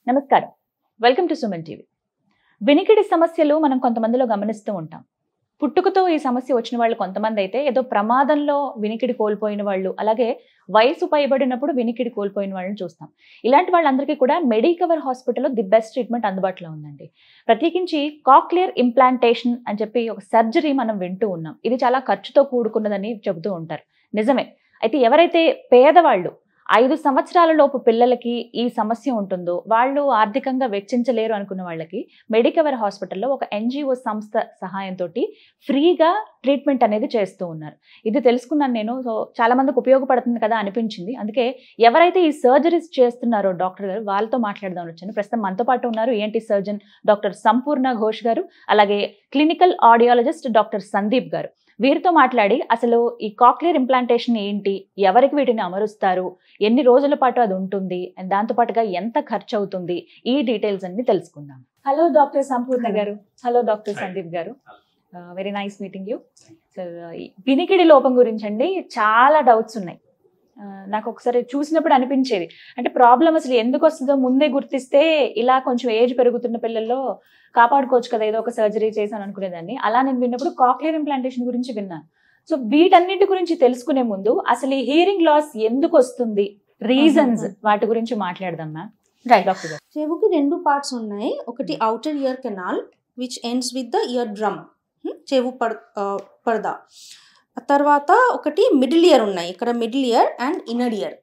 నమస్కారం welcome to Suman TV వినికిడి సమస్యలు మనం కొంతమందిలో గమనిస్తూ ఉంటాం పుట్టుకతో ఈ సమస్య వచ్చిన వాళ్ళు కొంతమంది అయితే ఏదో ప్రమాదంలో వినికిడి కోల్పోయిన వాళ్ళు అలాగే వయసు పైబడినప్పుడు వినికిడి కోల్పోయిన వాళ్ళని చూస్తాం ఇలాంటి వాళ్ళందరికీ కూడా మెడికవర్ హాస్పిటల్లో ది బెస్ట్ ట్రీట్మెంట్ అందుబాటులో ఉందండి ప్రత్యేకించి కాక్లియర్ ఇంప్లాంటేషన్ అని చెప్పి ఒక సర్జరీ మనం వింటూ ఉన్నాం ఇది చాలా ఖర్చుతో కూడుకున్నదని చెబుతూ ఉంటారు నిజమే అయితే ఎవరైతే పేదవాళ్ళు ఐదు సంవత్సరాల లోపు పిల్లలకి ఈ సమస్య ఉంటుందో వాళ్ళు ఆర్థికంగా వెచ్చించలేరు అనుకున్న వాళ్ళకి మెడికవర్ హాస్పిటల్లో ఒక ఎన్జిఓ సంస్థ సహాయంతో ఫ్రీగా ట్రీట్మెంట్ అనేది చేస్తూ ఉన్నారు ఇది తెలుసుకున్నాను నేను సో చాలా మందికి ఉపయోగపడుతుంది కదా అనిపించింది అందుకే ఎవరైతే ఈ సర్జరీస్ చేస్తున్నారో డాక్టర్ గారు వాళ్ళతో మాట్లాడదాం వచ్చాను ప్రస్తుతం మనతో పాటు ఉన్నారు ఏంటి సర్జన్ డాక్టర్ సంపూర్ణ ఘోష్ గారు అలాగే క్లినికల్ ఆడియాలజిస్ట్ డాక్టర్ సందీప్ గారు వీరితో మాట్లాడి అసలు ఈ కాక్లియర్ ఇంప్లాంటేషన్ ఏంటి ఎవరికి వీటిని అమరుస్తారు ఎన్ని రోజుల పాటు అది ఉంటుంది అండ్ దాంతో పాటుగా ఎంత ఖర్చు అవుతుంది ఈ డీటెయిల్స్ అన్ని తెలుసుకుందాం హలో డాక్టర్ సంపూర్ణ Hello. గారు హలో డాక్టర్ Hi. సందీప్ గారు very nice meeting you sir వినికిడి లోపం గురించి అండి చాలా డౌట్స్ ఉన్నాయి ఆ, నాకు ఒకసారి చూసినప్పుడు అనిపించేది అంటే ప్రాబ్లం అసలు ఎందుకు వస్తుందో ముందే గుర్తిస్తే ఇలా కొంచెం ఏజ్ పెరుగుతున్న పిల్లల్లో కాపాడుకోవచ్చు కదా ఏదో ఒక సర్జరీ చేశాను అనుకునేదాన్ని అలా నేను విన్నప్పుడు కాక్లియర్ ఇంప్లాంటేషన్ గురించి విన్నాను సో వీటన్నిటి గురించి తెలుసుకునే ముందు అసలు ఈ హియరింగ్ లాస్ ఎందుకు వస్తుంది రీజన్స్ Mhm. వాటి గురించి మాట్లాడదాం మ్యామ్ రైట్ డాక్టర్ గారు చెవుకి రెండు పార్ట్స్ ఉన్నాయి ఒకటి outer ear canal which ends with the ear drum చెవు పర్ పరదా తర్వాత ఒకటి మిడిల్ ఇయర్ ఉన్నాయి ఇక్కడ middle ear and inner ear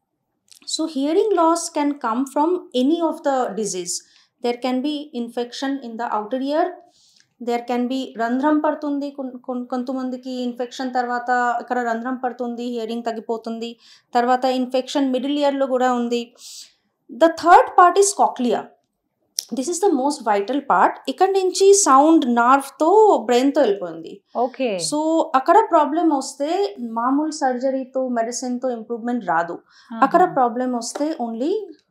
so hearing loss can come from any of the disease there can be infection in the outer ear there can be రంధ్రం పడుతుంది కొన్- కొన్- కొంతమందికి ఇన్ఫెక్షన్ తర్వాత ఇక్కడ రంధ్రం పడుతుంది హియరింగ్ తగ్గిపోతుంది తర్వాత ఇన్ఫెక్షన్ మిడిల్ ఇయర్లో కూడా ఉంది the third part is cochlea this is the most vital part ఇక్కడ నుంచి సౌండ్ నార్వ్తో బ్రెయిన్తో వెళ్ళిపోయింది ఓకే సో అక్కడ ప్రాబ్లం వస్తే మామూలు సర్జరీతో మెడిసిన్తో ఇంప్రూవ్మెంట్ రాదు అక్కడ ప్రాబ్లం వస్తే ఓన్లీ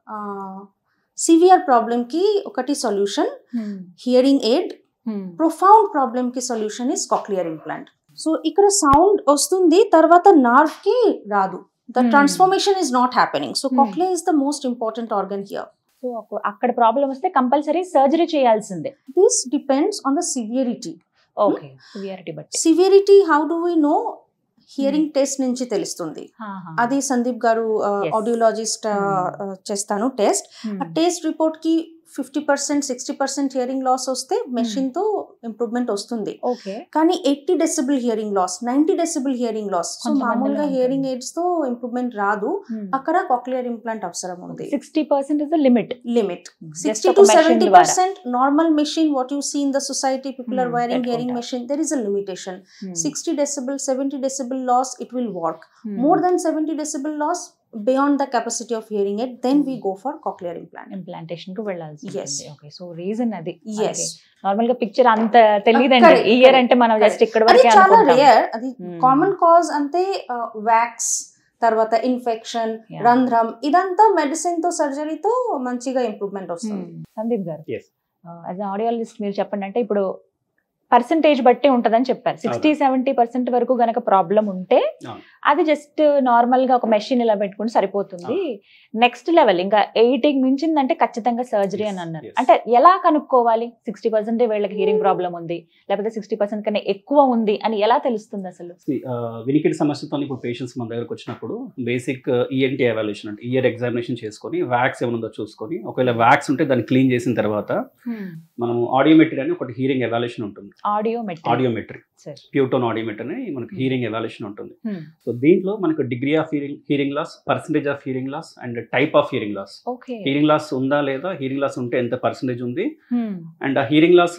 సివియర్ ప్రాబ్లంకి ఒకటి సొల్యూషన్ హియరింగ్ ఎయిడ్ ప్రొఫౌండ్ ప్రాబ్లమ్కి solution is cochlear implant so ఇక్కడ సౌండ్ వస్తుంది తర్వాత నార్వ్ కి రాదు the Hmm. Transformation is not happening so Hmm. Cochlea is the most important organ here so అక్కడ ప్రాబ్లం వస్తే కంపల్సరీ సర్జరీ చేయాల్సిందే this depends on the severity okay severity బట్టి severity how do we know hearing test నుంచి తెలుస్తుంది ఆహా. అది సందీప్ గారు Yes. Audiologist Hmm. చేస్తాను టెస్ట్ Hmm. ఆ టెస్ట్ రిపోర్ట్ కి fifty percent sixty percent hearing loss వస్తే మెషిన్ తో ఇంప్రూవ్మెంట్ వస్తుంది ఓకే కానీ eighty decibel hearing loss ninety decibel hearing loss so కొంతమందిలో మామూలుగా ఉంటుంది. హియరింగ్ ఎయిడ్స్ తో ఇంప్రూవ్మెంట్ రాదు అక్కడ కాక్లియర్ ఇంప్లాంట్ అవసరం ఉంది sixty percent is the limit limit sixty to seventy percent normal machine what you see in the society people are Hmm, wearing hearing పెట్టుకుంటారు. Machine there is a limitation sixty decibel seventy decibel loss it will work more than seventy decibel loss beyond the capacity of hearing aid then we go for cochlear implant implantation కు వెళ్ళాల్సి Yes. Okay so reason అది yes normal గా picture అంత తెలియదండి correct, year correct, అంటే మనం just correct. ఇక్కడ అది వరకే చాలా అనుకుంటాం రేర్ అది Hmm. కామన్ కాజ్ అంతే వ్యాక్స్ తర్వాత ఇన్ఫెక్షన్ Yeah. రంధ్రం ఇదంతా మెడిసిన్ తో సర్జరీతో మంచిగా ఇంప్రూవ్మెంట్ వస్తుంది Hmm. సందీప్ గారు Yes. యాజ్ ఆడియాలజిస్ట్ మీరు చెప్పండి అంటే ఇప్పుడు పర్సంటేజ్ బట్టి ఉంటదని చెప్పారు సిక్స్టీ సెవెంటీ పర్సెంట్ వరకు గనక ప్రాబ్లం ఉంటే అవును. అది జస్ట్ నార్మల్ గా ఒక మెషిన్ ఇలా పెట్టుకుంటే సరిపోతుంది నెక్స్ట్ లెవెల్ ఇంకా ఎయిటీకి మించిందంటే ఖచ్చితంగా సర్జరీ అని Yes, అన్నారు yes. అంటే ఎలా కనుక్కోవాలి సిక్స్టీ పర్సెంట్ వీళ్ళకి హియరింగ్ ప్రాబ్లం ఉంది లేకపోతే సిక్స్టీ పర్సెంట్ కన్నా ఎక్కువ ఉంది అని ఎలా తెలుస్తుంది అసలు See, ఆ, వినికిడి సమస్యతో ఇప్పుడు పేషెంట్స్ మన దగ్గరకు వచ్చినప్పుడు బేసిక్ ఈఎన్టీ ఎవాల్యుయేషన్ అంటే ఇయర్ ఎగ్జామినేషన్ చేసుకొని వ్యాక్స్ ఏమైనా ఉందో చూసుకొని ఒకవేళ వ్యాక్స్ ఉంటే దాన్ని క్లీన్ చేసిన తర్వాత మనము ఆడియోమెట్రీ అని ఒకటి హీరింగ్ ఎవాల్యుయేషన్ ఉంటుంది ఆడియో మెట్రిక్ ఆడియోమెట్రీ సరే ప్యూటోన్ ఆడియోమెట్రీ అని మనకి Hmm. హీరింగ్ ఎవాల్యుయేషన్ ఉంటుంది సో దీంట్లో మనకు degree of hearing hearing loss percentage of hearing loss and type of hearing loss okay hearing loss ఉందా లేదా హీరింగ్ లాస్ ఉంటే ఎంత పర్సంటేజ్ ఉంది అండ్ ఆ హీరింగ్ లాస్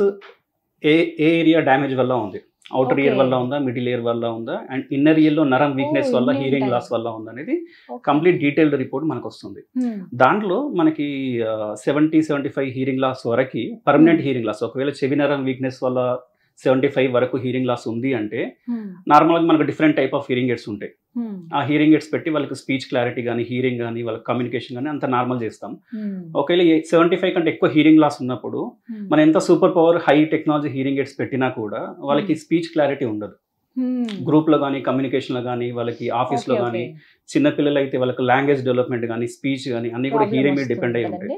ఏ ఏ ఏరియా డ్యామేజ్ వల్ల ఉంది అవుటర్ ఇయర్ Okay. వల్ల ఉందా మిడిల్ ఇయర్ వల్ల ఉందా అండ్ ఇన్నర్ ఇయర్ లో నరం వీక్నెస్ వల్ల ఇన్ని హీరింగ్ ఉంటాయి. లాస్ వల్ల ఉందా అనేది కంప్లీట్ డీటెయిల్డ్ రిపోర్ట్ మనకు వస్తుంది దాంట్లో మనకి seventy seventy five hearing loss వరకు పర్మనెంట్ Hmm. హీరింగ్ లాస్ ఒకవేళ చెవి నరం వీక్నెస్ వల్ల సెవెంటీ ఫైవ్ వరకు హీరింగ్ లాస్ ఉంది అంటే నార్మల్గా మనకు different type of hearing aids ఉంటాయి ఆ హీరింగ్ ఎయిడ్స్ పెట్టి వాళ్ళకి స్పీచ్ క్లారిటీ కానీ హీరింగ్ కానీ వాళ్ళకి కమ్యూనికేషన్ కానీ అంత నార్మల్ చేస్తాం ఒకవేళ సెవెంటీ ఫైవ్ కంటే ఎక్కువ హీరింగ్ లాస్ ఉన్నప్పుడు మనం ఎంత super power high technology hearing aids పెట్టినా కూడా వాళ్ళకి స్పీచ్ క్లారిటీ ఉండదు గ్రూప్ లో కానీ కమ్యూనికేషన్ లో కానీ వాళ్ళకి ఆఫీస్ లో కానీ చిన్న పిల్లలు అయితే వాళ్ళకి లాంగ్వేజ్ డెవలప్మెంట్ కానీ స్పీచ్ కానీ అన్ని కూడా హీరింగ్ మీద డిపెండ్ అయి ఉంటాయి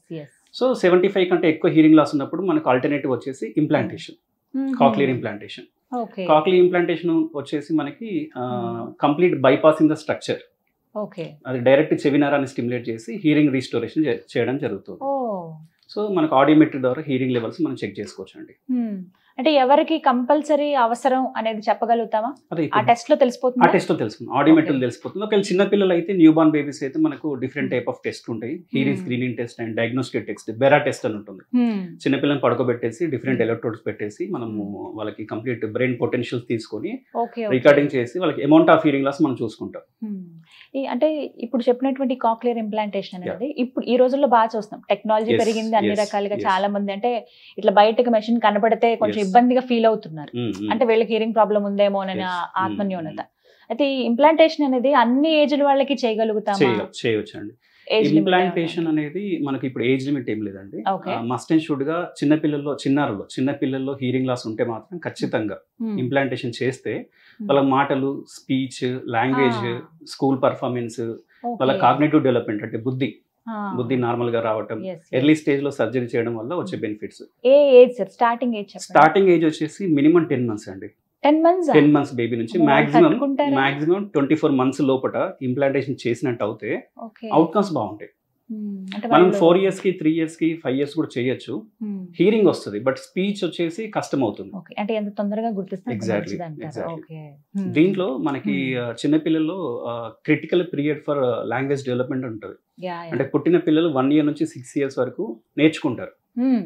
సో సెవెంటీ ఫైవ్ కంటే ఎక్కువ హీరింగ్ లాస్ ఉన్నప్పుడు మనకు ఆల్టర్నేటివ్ వచ్చేసి implantation cochlear implantation okay cochlear implantation వచ్చేసి మనకి complete bypassing the structure okay అది డైరెక్ట్ చెవినరాన్ని స్టిమ్యులేట్ చేసి హీరింగ్ రీస్టోరేషన్ చేయడం జరుగుతుంది ఓ సో మనకు ఆడియోమెట్రీ ద్వారా హీరింగ్ లెవెల్స్ మనం చెక్ చేసుకోవచ్చు అండి Hmm. అంటే ఎవరికి కంపల్సరీ అవసరం అనేది చెప్పగలుగుతామా అదే ఆ ఇప్పుడు టెస్ట్ లో ఆ తెలిసిపోతుంది టెస్ట్ లో తెలుసుకుంది ఆడియోమెట్రీ Okay. తెలిసిపోతుంది ఒకవేళ చిన్న పిల్లలు అయితే న్యూ బార్న్ బేబీస్ అయితే మనకు different Hmm. Type of test ఉంటాయి hearing Hmm. Screening test and diagnostic test BERA test అని ఉంటుంది చిన్న పిల్లల్ని పడుకోబెట్టేసి డిఫరెంట్ Hmm. ఎలక్ట్రోడ్స్ పెట్టేసి మనము వాళ్ళకి కంప్లీట్ బ్రెయిన్ పొటెన్షియల్స్ తీసుకొని ఓకే రికార్డింగ్ చేసి వాళ్ళకి అమౌంట్ ఆఫ్ హీరింగ్ లాస్ మనం చూసుకుంటాం అంటే ఇప్పుడు చెప్పినటువంటి కాక్లియర్ ఇంప్లాంటేషన్ అనేది ఇప్పుడు ఈ రోజుల్లో బాగా చూస్తాం టెక్నాలజీ Yes, పెరిగింది అన్ని yes, రకాలుగా yes. చాలా మంది అంటే ఇట్లా బయటకు మెషిన్ కనబడితే కొంచెం Yes. ఇబ్బందిగా ఫీల్ అవుతున్నారు Mm, mm. అంటే వీళ్ళకి హీరింగ్ ప్రాబ్లం ఉందేమో అనే Yes. ఆత్మన్యూనత అయితే ఈ ఇంప్లాంటేషన్ అనేది అన్ని ఏజ్ల వాళ్ళకి చేయగలుగుతామా చేయ- చేయొచ్చు అండి ఏజ్ లిమిట్ ఇంప్లాంటేషన్ అనేది మనకి ఇప్పుడు ఏజ్ లిమిట్ ఏం లేదండి Okay. మస్ట్ అండ్ షుడ్ గా చిన్న పిల్లల్లో చిన్నారులో చిన్న పిల్లల్లో హీరింగ్ లాస్ ఉంటే మాత్రం ఖచ్చితంగా ఇంప్లాంటేషన్ చేస్తే వాళ్ళ మాటలు స్పీచ్ లాంగ్వేజ్ స్కూల్ పర్ఫార్మెన్స్ వాళ్ళ కాగ్నేటివ్ డెవలప్మెంట్ అంటే బుద్ధి బుద్ధి నార్మల్ గా రావటం ఎర్లీ స్టేజ్ లో సర్జరీ చేయడం వల్ల వచ్చే బెనిఫిట్స్ ఏ ఏజ్ సార్ స్టార్టింగ్ ఏజ్ చెప్పండి స్టార్టింగ్ ఏజ్ వచ్చేసి మినిమం టెన్ మంత్స్ అండి ten months ten months baby నుంచి అమ్మో, మాక్సిమం తట్టుకుంటారా? మాక్సిమం ట్వంటీ ఫోర్ మంత్స్ లోపల ఇంప్లాంటేషన్ చేసినట్టు అవుతే ఓకే అవుట్కమ్స్ బాగుంటాయి అంటే మనం వాళ్ళు- ఫోర్ ఇయర్స్ కి త్రీ ఇయర్స్ కి ఫైవ్ ఇయర్స్ కూడా చేయొచ్చు Hmm. హీరింగ్ వస్తుంది బట్ స్పీచ్ వచ్చేసి కష్టం అవుతుంది ఓకే అంటే ఎంత తొందరగా గుర్తిస్తే అంత Exactly, మంచిది అంటారు exactly. ఓకే దీంట్లో మనకి Hmm. ఆ, చిన్న పిల్లల్లో critical period for language development ఉంటుంది యా అంటే పుట్టిన పిల్లలు వన్ ఇయర్ నుంచి సిక్స్ ఇయర్స్ వరకు నేర్చుకుంటారు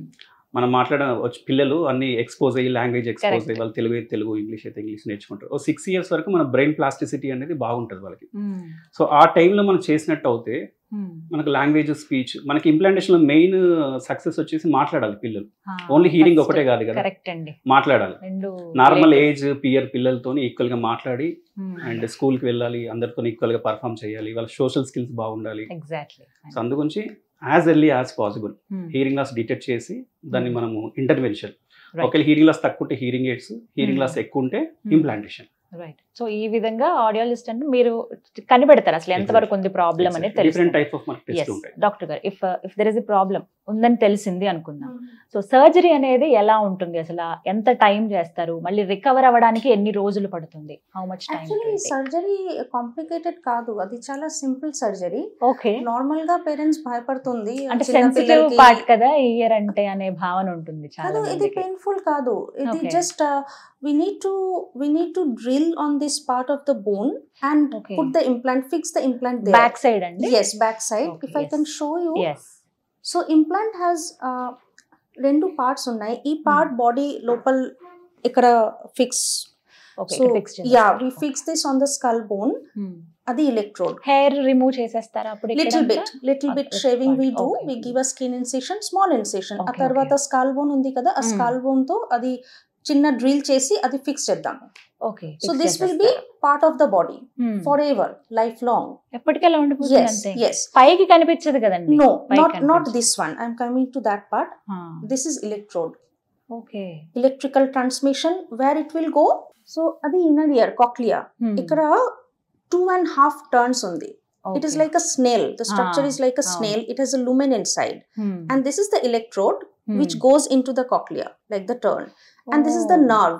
మనం మాట్లాడ వచ్చి పిల్లలు అన్ని ఎక్స్పోజ్ అయ్యి లాంగ్వేజ్ ఎక్స్పోజ్ Correct. అయ్యి వాళ్ళు తెలుగు అయితే తెలుగు ఇంగ్లీష్ అయితే ఇంగ్లీష్ నేర్చుకుంటారు ఓ సిక్స్ ఇయర్స్ వరకు మన బ్రెయిన్ ప్లాస్టిసిటీ అనేది బాగుంటుంది వాళ్ళకి సో ఆ టైంలో మనం చేసినట్టు అవుతే మనకు లాంగ్వేజ్ స్పీచ్ మనకి ఇంప్లాంటేషన్ లో మెయిన్ సక్సెస్ వచ్చేసి మాట్లాడాలి పిల్లలు ఓన్లీ హీరింగ్ ఒకటే కాదు కదా కరెక్ట్ అండి మాట్లాడాలి రెండు నార్మల్ ఏజ్ పియర్ పిల్లలతో ఈక్వల్ గా మాట్లాడి అండ్ స్కూల్ కి వెళ్ళాలి అందరితో ఈక్వల్ గా పర్ఫామ్ చేయాలి వాళ్ళ సోషల్ స్కిల్స్ బాగుండాలి ఎగ్జాక్ట్లీ సో అందుగురించి as early as possible hearing loss detect చేసి దాన్ని Hmm. మనము ఇంటర్వెన్షన్ Right. ఒకవేళ హీరింగ్ లాస్ తక్కువ ఉంటే hearing aids hearing Hmm. Loss ఎక్కువ ఉంటే ఇంప్లాంటేషన్ రైట్ సో ఈ విధంగా ఆడియాలజిస్ట్ అంటే మీరు కనిపెడతారు అసలు ఎంత వరకు ఉంది ప్రాబ్లం అనేది డిఫరెంట్ తెలుస్తుంది టైప్ ఆఫ్ మనకి టెస్ట్ ఉంటాయి డాక్టర్ గారు if if there is a problem ఉందని తెలిసింది అనుకుందాం సో సర్జరీ అనేది ఎలా ఉంటుంది అసలు ఎంత టైం చేస్తారు మళ్ళీ రికవర్ అవ్వడానికి ఎన్ని రోజులు పడుతుంది how much time actually surgery complicated కాదు అది చాలా సింపుల్ సర్జరీ ఓకే నార్మల్ గా పేరెంట్స్ భయపడుతుంది అంటే చిన్న సెన్సిటివ్ పిల్లలకి- పార్ట్ కదా ఇయర్ అంటే అనే భావన ఉంటుంది చాలా కాదు ఇది మందికి పెయిన్ఫుల్ కాదు ఇది Okay. Just we need to we need to drill on this part of the bone and Okay. Put the implant fix the implant back side అండి yes back side Okay, if I yes. Can show you yes so implant has రెండు parts ఉన్నాయి ఈ part body లోపల ఇక్కడ fix okay so yeah we fix this on the skull bone అది electrode hair remove చేసేస్తారా అప్పుడు little ఇక్కడంతా? Bit little bit Okay, shaving we fine. Do Okay. We give a skin incision small incision ఆ Okay, తర్వాత స్కాల్ bone ఉంది కదా ఆ Hmm. స్కాల్ bone తో అది చిన్న డ్రిల్ చేసి అది ఫిక్స్ చేద్దాం okay so this will be part of the body for ever life long ఎప్పటికెలా ఉండిపోతుంది ఎస్ అంతే ఎస్ పైకి కనిపించదు కదండి నో పైకి నాట్ నాట్ కనిపించదు. This one I'm coming to that part this is electrode okay electrical transmission where it will go so అది inner ear cochlea ఇక్కడ టూ అండ్ హాఫ్ టర్న్స్ ఉంది it is like a snail the structure Ah, is like a ah. Snail it has a lumen inside and this is the electrode which goes into the cochlea like the turn and this is the nerve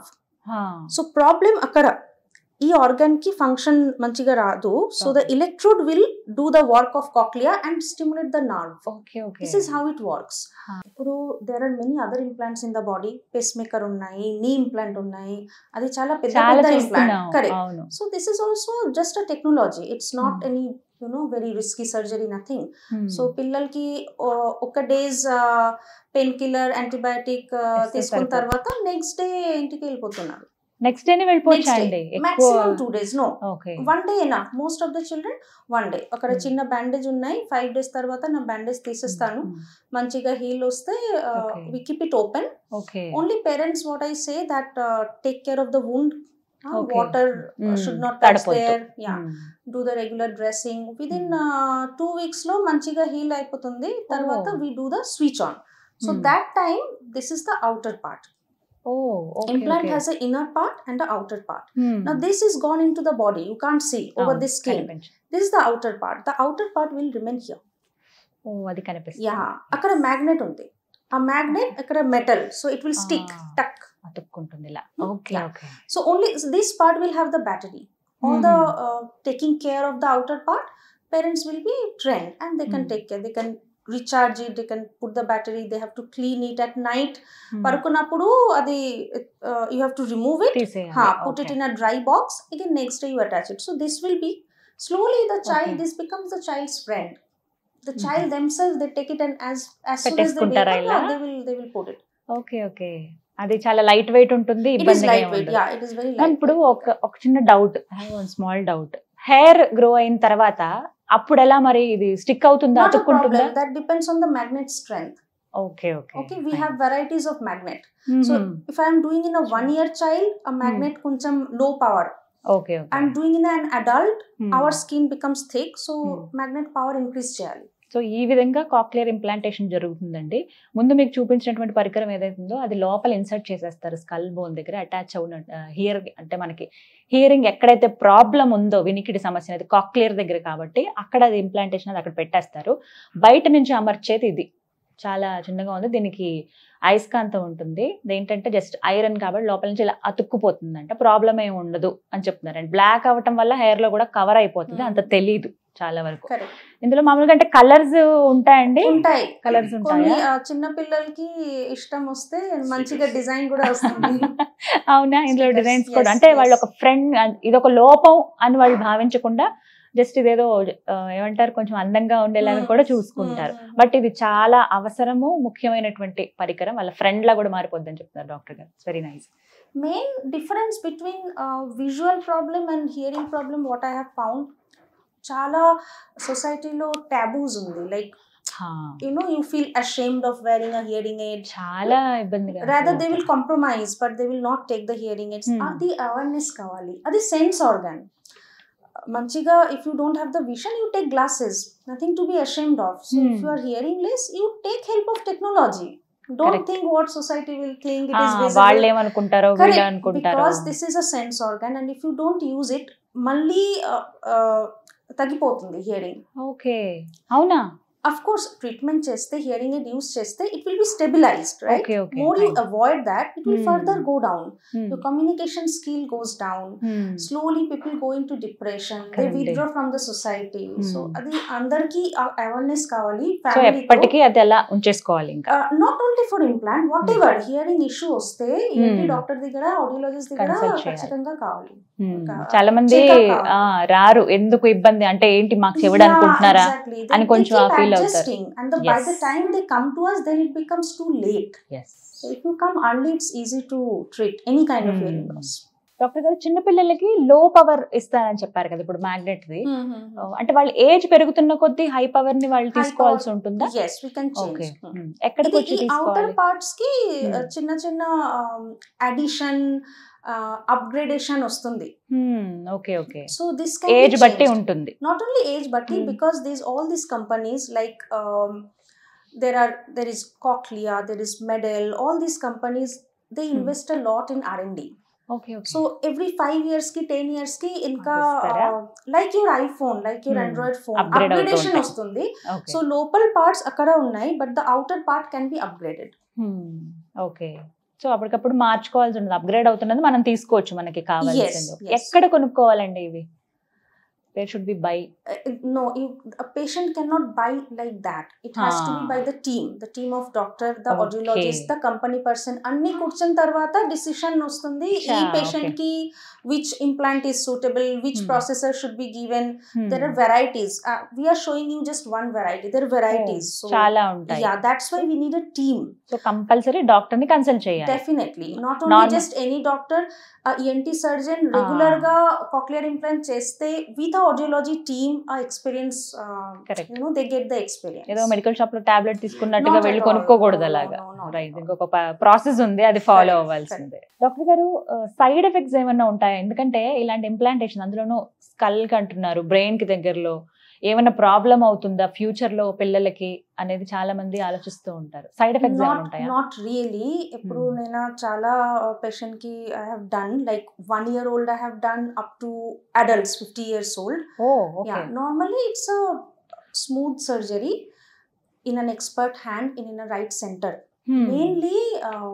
so problem అక్కడ ఈ organ కి function మంచిగా రాదు so the Okay. Electrode will do the work of cochlea and stimulate the nerve okay okay this is how it works Huh. ఇప్పుడు there are many other implants in the body pacemaker ఉన్నాయి knee implant ఉన్నాయి అది చాలా పెద్ద చాలా పెద్ద చూస్తున్నాం implant correct అవును so this is also just a technology it's not Hmm. Any you know very risky surgery nothing Hmm. So పిల్లలకి ఓ- ఒక days pain killer antibiotic Yes, తీసుకున్న సరిపోతుంది. తర్వాత నెక్స్ట్ డే ఇంటికి వెళ్ళిపోతున్నారు నెక్స్ట్ డేనే వెళ్ళిపోవచ్చా Next అండి day. Maximum two days no okay one day నా most of the children one day అక్కడ Hmm. చిన్న బ్యాండేజ్ ఉన్నాయి ఫైవ్ డేస్ తర్వాత నా బ్యాండేజ్ తీసేస్తాను మంచిగా హీల్ వస్తే Okay. We keep it open okay only parents what I say that take care of the wound Okay. Water Hmm. Should not touch తడపొద్దు. There yeah do the regular dressing within two weeks లో మంచిగా heal అయిపోతుంది తర్వాత Oh. We do the switch on so Hmm. That time this is the outer part of implant has an inner part and an outer part now this is gone into the body you can't see over the skin this is the outer part the outer part will remain here ఓ అది కనిపిస్తుంది yeah అక్కడ magnet ఉంది ఆ magnet అక్కడ metal so it will stick Ah. టక్ అతుక్కుంటుంది ఇలా Hmm, okay yeah. Okay so only this part will have the battery all the taking care of the outer part parents will be train and they can Hmm. Take care they can recharge it they can put the battery they have to clean it at night పడుకున్నప్పుడు అది you have to remove it put it in a dry box again next day you attach it so this will be slowly the child Okay. this becomes the child's friend the Mhm. child themselves they take it and as as soon as they wake పెట్టేసుకుంటారా up ఇలా? yeah, they will they will put it okay okay అది చాలా light weight ఉంటుంది it is ఇబ్బందిగా ఏం lightweight ఉండదు. yeah it is very ma'am, light ఇప్పుడు ఒక ఒక చిన్న doubt small doubt hair grow అయిన తర్వాత అప్పుడు ఎలా మరి ఇది స్టిక్ అవుతుందా not a అతుక్కుంటుందా problem that depends on the magnet strength okay okay okay we have varieties of magnet so if i am doing in a one year child a magnet కొంచెం low power okay okay i'm doing in an adult our skin becomes thick so Hmm. magnet power increase చేయాలి so ఈ విధంగా cochlear implantation జరుగుతుందండి ముందు మీకు చూపించినటువంటి పరికరం ఏదైతే ఉందో అది లోపల ఇన్సర్ట్ చేసేస్తారు స్కల్ బోన్ దగ్గర అటాచ్ అవున హియర్ అంటే మనకి హియరింగ్ ఎక్కడైతే ప్రాబ్లం ఉందో వినికిడి సమస్య అనేది కాక్లియర్ దగ్గర కాబట్టి అక్కడ అది ఇంప్లాంటేషన్ అది అక్కడ పెట్టేస్తారు బయట నుంచి అమర్చేది ఇది చాలా చిన్నగా ఉంది దీనికి అయస్కాంతం ఉంటుంది ఏంటంటే జస్ట్ ఐరన్ కాబట్టి లోపల నుంచి ఇలా అతుక్కుపోతుందంట ప్రాబ్లం ఏమి ఉండదు అని చెప్తున్నారు అండ్ బ్లాక్ అవ్వటం వల్ల hair లో కూడా కవర్ అయిపోతుంది అంత Hmm. తెలియదు చాలా వరకు కరెక్ట్ ఇందులో మామూలుగా అంటే కలర్స్ ఉంటాయండి ఉంటాయి కలర్స్ కొన్ని ఉంటాయా ఆ, చిన్న పిల్లలకి ఇష్టం వస్తే మంచిగా డిజైన్ కూడా వస్తుంది అవునా ఇందులో Stickers, డిజైన్స్ కూడా yes, అంటే వాళ్ళు yes. ఒక ఫ్రెండ్ ఇది ఒక లోపం అని వాళ్ళు భావించకుండా జస్ట్ ఇదేదో ఆ, ఏమంటారు కొంచెం అందంగా ఉండేలాగా Hmm. కూడా చూసుకుంటారు బట్ ఇది చాలా అవసరము ముఖ్యమైనటువంటి పరికరం వాళ్ళ ఫ్రెండ్ లా కూడా మారిపోద్ది అని చెప్తున్నారు డాక్టర్ గారు very nice main difference between visual problem and hearing problem what I have found చాలా సొసైటీలో టాబూస్ ఉంది like you know you feel ashamed of wearing a hearing aid చాలా ఇబ్బందిగా rather they will compromise but they will not take the hearing aids Hmm. అది awareness కావాలి అది sense organ మంచిగా if you don't have the vision you take glasses nothing to be ashamed of so if Hmm. You are hearing less you take help of technology don't Correct. Think what society will think it ఆ, is వాళ్ళు ఏమనుకుంటారో వీళ్ళు అనుకుంటారో because this is a sense organ and if you don't use it మళ్ళీ uh, uh, తగ్గిపోతుంది hearing okay అవునా of course treatment చేస్తే hearing aid use చేస్తే it will be stabilized right okay okay more you avoid that it will Hmm. Further go down your communication skill goes down slowly people go into depression they Correct. withdraw from the society so Hmm. అది అందరికి awareness కావాలి so family తో. ఎప్పటికీ అది అలా ఉంచేసుకోవాలి ఇంకా Uh, not only for implant whatever hearing issue వస్తే ఏంటి Hmm. డాక్టర్ దగ్గర ఆడియోలజిస్ట్ దగ్గర Consult చేయాలి. ఖచ్చితంగా కావాలి Hmm. ఒక చాలా మంది check-up కావాలి. ఆ, రారు ఎందుకు ఇబ్బంది అంటే ఏంటి మాకు చెవుడు అనుకుంటున్నారా అని కొంచెం feel అవుతారు. And by the Yes. Time they come to us then it becomes too late so if you come early it's easy to treat any kind of Hmm. Hearing loss doctor గారు చిన్న పిల్లలకి లో power ఇస్తారని చెప్పారు కదా ఇప్పుడు magnet the అంటే వాళ్ళ ఏజ్ పెరుగుతున్న కొద్దీ హై పవర్ ని వాళ్ళు High తీసుకోవాల్సి ఉంటుందా yes we can okay change ఎక్కడికి ఇది వచ్చి ఈ అవుటర్ తీసుకోవాలి పార్ట్స్ కి Hmm. uh, చిన్న చిన్న అడిషన్ అప్గ్రేడేషన్ వస్తుంది okay okay so this age బట్టి ఉంటుంది నాట్ ఓన్లీ ఏజ్ బట్టి Hmm. Because these all these companies like there are there is Cochlear, there is Medel, all these companies they Hmm. invest a lot in R&D. Okay okay So every five years ki, ten years ki, inka ఇస్తారా? uh, like your iPhone, like your Hmm. Android phone, Upgrade అవుతూ upgradation ఉంటాయి. వస్తుంది. Okay So local parts అక్కడ ఉన్నాయి, but the outer part can be upgraded. Okay so అప్పటికప్పుడు మార్చుకోవాల్సి ఉంటుంది upgrade అవుతున్నది మనం తీసుకోవచ్చు మనకి కావాల్సింది Yes, yes. ఎక్కడ కొనుక్కోవాలండి ఇవి where should be buy Uh, no, you, a patient cannot buy like that. It has to be Ah. by the team, the team of doctor, the Okay. audiologist, the company person. అన్ని కూర్చున్న తర్వాత decision వస్తుంది ఈ Sure, patient కి which implant is suitable which Hmm. Processor should be given there are varieties we're showing you just one variety there varieties so చాలా ఉంటాయి yeah that's why we need a team so compulsory doctor ని consult చేయాలి definitely not only Normal- just any doctor ENT surgeon regular గా cochlear implant చేస్తే with audiology team ఆ experience Correct. You know they get the experience ఏదో medical shop లో tablet తీసుకున్నట్టుగా Not at వెళ్ళి all. కొనుక్కోకూడదు No, no, అలాగా no, not right at all. ఇంకొక ప్రాసెస్ ఉంది అది ఫాలో Correct, అవ్వాల్సిందే డాక్టర్ గారు సైడ్ ఎఫెక్ట్స్ ఏమన్నా ఉంటాయా ఎందుకంటే ఇలాంటి ఇంప్లాంటేషన్ అందులోనూ స్కల్ కి అంటున్నారు బ్రెయిన్ కి దగ్గరలో ఏమైనా ప్రాబ్లం అవుతుందా ఫ్యూచర్ లో పిల్లలకి అనేది చాలా మంది ఆలోచిస్తూ ఉంటారు సైడ్ ఎఫెక్ట్స్ ఏమైనా నాట్ ఉంటాయా నాట్ రియలీ ఇప్పుడు Hmm. నేను చాలా పేషెంట్ కి I have done like one year old I have done up to adults fifty years old ఓ okay Yeah, normally it's a smooth surgery in an expert hand in, in a right center. Mainly, uh,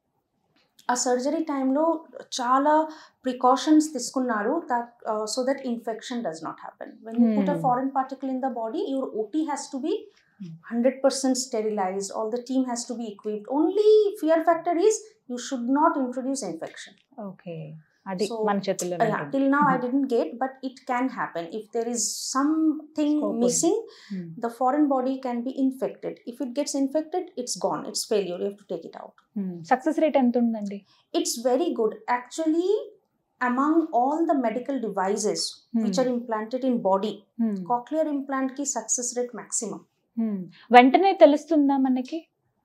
ఆ surgery టైంలో చాలా precautions తీసుకున్నారు that so that infection does not happen when you put a Hmm. Foreign particle in the body your OT has to be Hmm. Hundred percent sterilized all the team has to be equipped only fear factor is you should not introduce infection okay అది So, మన చేతుల్లో Uh, yeah, till now I didn't get, but it can happen. If there is something Scope would- missing, the foreign body can be infected. If it gets infected, it's gone. It's failure. You have to take it out. Success rate ఎంత ఉందండి It's very good. Actually, among all the medical devices which are implanted in body, cochlear implant ki success rate maximum. వెంటనే తెలుస్తుందా మనకి